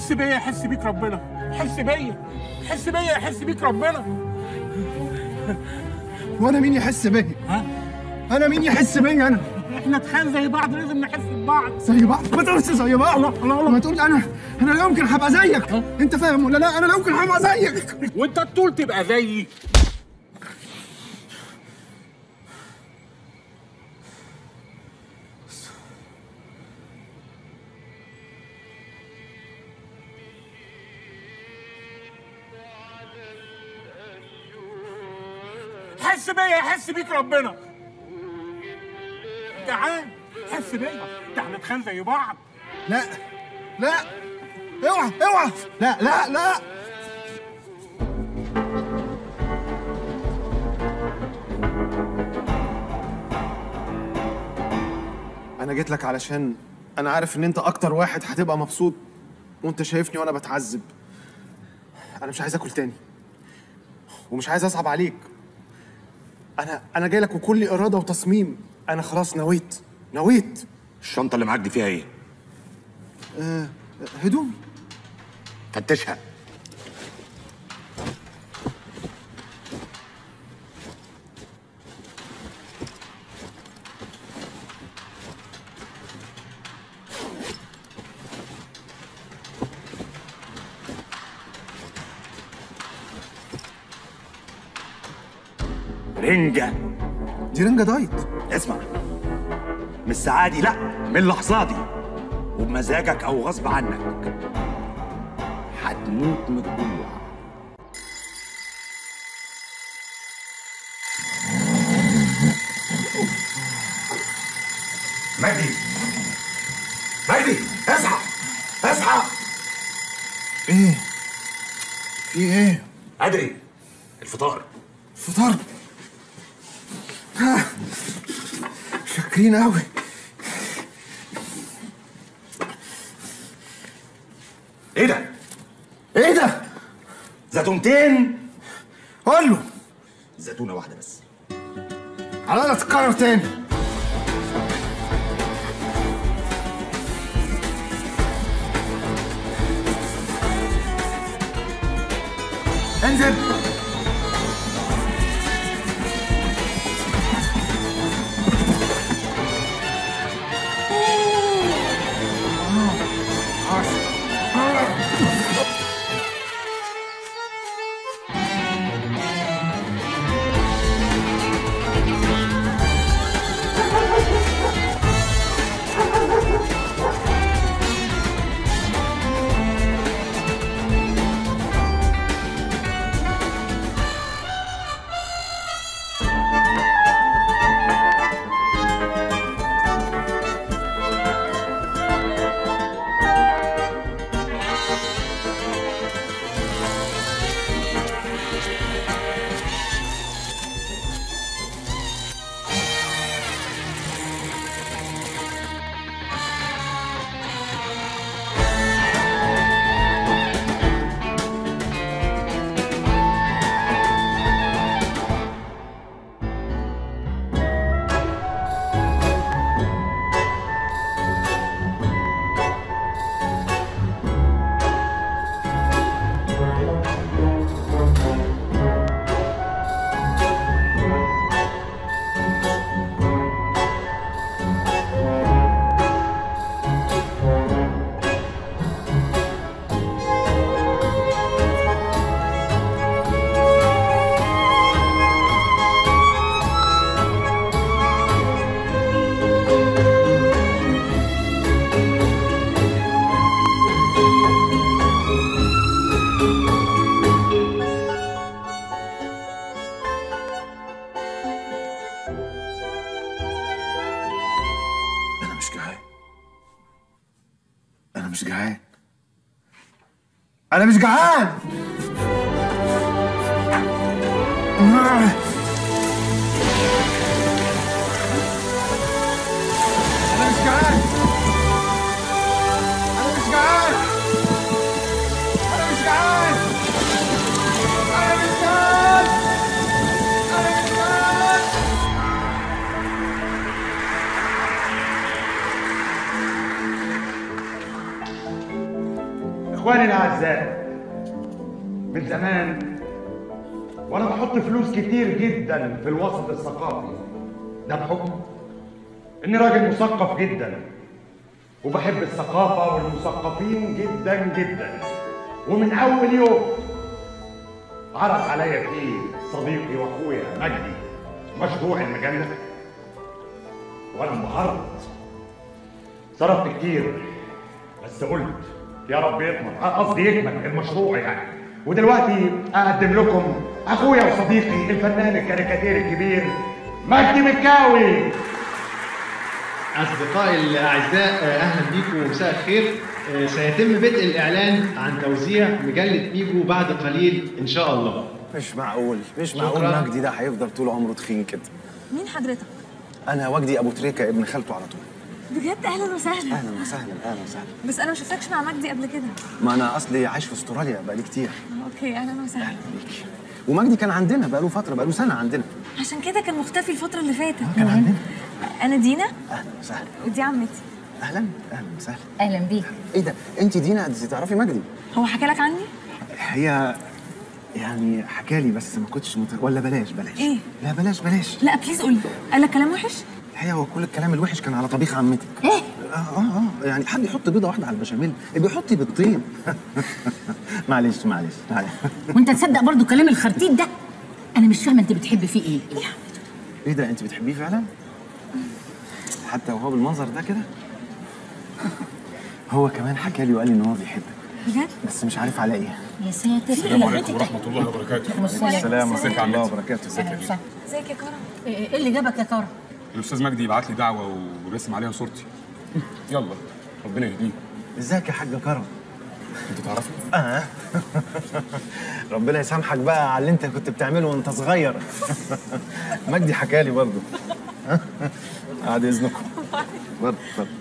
حس بيا يحس بيك ربنا حس بيا حس بيا يحس بيك ربنا وانا مين يحس بيا ها انا مين يحس بيا انا احنا تخان زي بعض لازم نحس ببعض زي بعض ما تقولش زي بعض ما تقول انا انا لا يمكن هبقى زيك انت فاهم ولا لا انا لا يمكن هبقى زيك وانت الطول تبقى زيي حس بيا يحس بيك ربنا جعان حس بيا ده احنا تخان زي بعض لا لا اوعى اوعى لا لا لا انا جيت لك علشان انا عارف ان انت اكتر واحد هتبقى مبسوط وانت شايفني وانا بتعذب انا مش عايز اكل تاني ومش عايز اصعب عليك انا انا جاي لك وكل اراده وتصميم انا خلاص نويت نويت الشنطه اللي معاك دي فيها ايه آه هدومي فتشها رنجة دي رنجة دايت اسمع مش سعادي لا من لحظاتي وبمزاجك او غصب عنك هتموت من الجوع مجدي مجدي اصحى اصحى ايه في ايه ادري الفطار فطار آه. شاكرين قوي ايه ده ايه ده زيتونتين قول له زيتونه واحده بس على لا تتكرر تاني انزل انا مش جعان انا مش جعان انا مش جعان آه. انا مش جعان انا مش جعان انا مش جعان انا مش جعان انا مش جعان اخواني الاعزاء من زمان وانا بحط فلوس كتير جدا في الوسط الثقافي ده بحكم اني راجل مثقف جدا وبحب الثقافه والمثقفين جدا جدا ومن اول يوم عرض عليا فيه صديقي واخويا مجدي مشروع المجله وانا انبهرت صرفت كتير بس قلت يا رب يكمل قصدي يكمل المشروع يعني ودلوقتي اقدم لكم اخويا وصديقي الفنان الكاريكاتير الكبير مجدي مكاوي أصدقائي الأعزاء آه، أهلا بيكم ومساء الخير آه، سيتم بدء الإعلان عن توزيع مجلة ميجو بعد قليل إن شاء الله مش معقول مش شكراً. معقول مجدي ده هيفضل طول عمره تخين كده مين حضرتك؟ انا وجدي ابو تريكه ابن خالته على طول بجد اهلا وسهلا اهلا وسهلا اهلا وسهلا بس انا ما شفتكش مع مجدي قبل كده ما انا اصلي عايش في استراليا بقالي كتير اوكي اهلا وسهلا بيكي ومجدي كان عندنا بقاله فتره بقاله سنه عندنا عشان كده كان مختفي الفترة اللي فاتت كان عندنا انا دينا اهلا وسهلا ودي عمتي اهلا اهلا وسهلا اهلا بيك ايه ده انت دينا انت تعرفي مجدي هو حكى لك عني؟ هي يعني حكالي بس ما كنتش مت... ولا بلاش بلاش إيه؟ لا بلاش بلاش لا بليز قولي قال لك كلام وحش؟ الحقيقه هو كل الكلام الوحش كان على طبيخ عمتك ايه؟ اه اه اه يعني حد يحط بيضه واحده على البشاميل بيحط بيضتين معلش معلش معلش وانت تصدق برضو كلام الخرتيت ده انا مش فاهمه انت بتحب فيه ايه ايه ده انت بتحبيه فعلا حتى وهو بالمنظر ده كده هو كمان حكى لي وقال لي ان هو بيحبك بجد؟ بس مش عارف على ايه يا ساتر السلام عليكم ورحمه الله وبركاته السلام ازيك ورحمه يا الله عمتي؟ وبركاته ازيك يا أهلا بيه؟ وسهلا. ازيك يا كرم؟ ايه اللي جابك يا ترى الاستاذ مجدي بعت لي دعوه ورسم عليها صورتي يلا ربنا يهديه ازيك يا حاج كرم انت تعرفي اه ربنا يسامحك بقى على اللي انت كنت بتعمله وانت صغير مجدي حكالي برضه بعد اذنكم اتفضل اتفضل